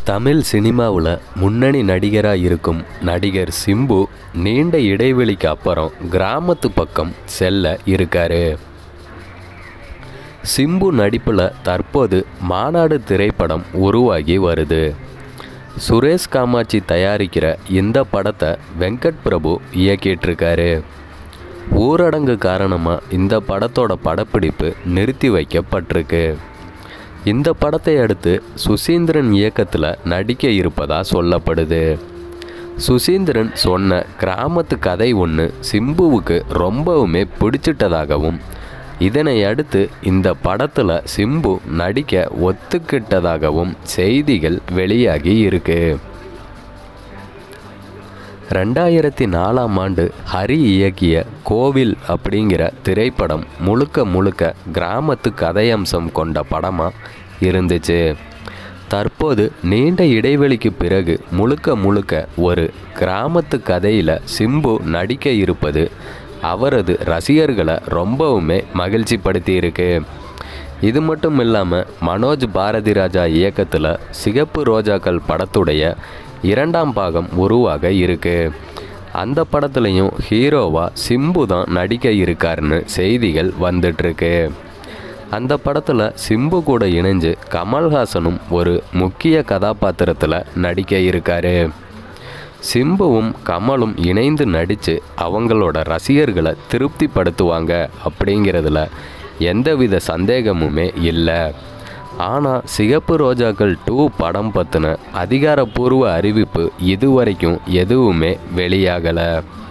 தமிழ் சினிமாவில் முன்னணி நடிகராக இருக்கும் நடிகர் சிம்பு நீண்ட இடைவெளிக்கு அப்புறம் கிராமத்து பக்கம் செல்ல இருக்காரு சிம்பு நடிப்பில் தற்போது மாநாடு திரைப்படம் உருவாகி வருது சுரேஷ் காமாட்சி தயாரிக்கிற இந்த படத்தை வெங்கட் பிரபு இயக்கிட்டுருக்காரு ஊரடங்கு காரணமாக இந்த படத்தோட படப்பிடிப்பு நிறுத்தி வைக்கப்பட்டிருக்கு இந்த படத்தை அடுத்து சுசீந்திரன் இயக்கத்தில் நடிக்க இருப்பதா சொல்லப்படுது சுசீந்திரன் சொன்ன கிராமத்து கதை ஒன்று சிம்புவுக்கு ரொம்பவுமே பிடிச்சிட்டதாகவும் இதனை அடுத்து இந்த படத்தில் சிம்பு நடிக்க ஒத்துக்கிட்டதாகவும் செய்திகள் வெளியாகி இருக்கு ரெண்டாயிரத்தி நாலாம் ஆண்டு ஹரி இயக்கிய கோவில் அப்படிங்கிற திரைப்படம் முழுக்க முழுக்க கிராமத்து கதையம்சம் கொண்ட படமாக இருந்துச்சு தற்போது நீண்ட இடைவெளிக்கு பிறகு முழுக்க முழுக்க ஒரு கிராமத்து கதையில் சிம்பு நடிக்க இருப்பது அவரது ரசிகர்களை ரொம்பவுமே மகிழ்ச்சிப்படுத்தி இருக்கு இது மட்டும் இல்லாமல் மனோஜ் பாரதி ராஜா இயக்கத்தில் சிகப்பு ரோஜாக்கள் படத்துடைய இரண்டாம் பாகம் உருவாக இருக்கு அந்த படத்துலையும் ஹீரோவா சிம்பு தான் நடிக்க இருக்காருன்னு செய்திகள் வந்துட்டுருக்கு அந்த படத்தில் சிம்பு கூட இணைஞ்சு கமல்ஹாசனும் ஒரு முக்கிய கதாபாத்திரத்தில் நடிக்க இருக்காரு சிம்புவும் கமலும் இணைந்து நடித்து அவங்களோட ரசிகர்களை திருப்திப்படுத்துவாங்க அப்படிங்கிறதுல எந்தவித சந்தேகமுமே இல்லை ஆனால் சிகப்பு ரோஜாக்கள் டூ படம் பற்றின அதிகாரப்பூர்வ அறிவிப்பு இதுவரைக்கும் எதுவுமே வெளியாகலை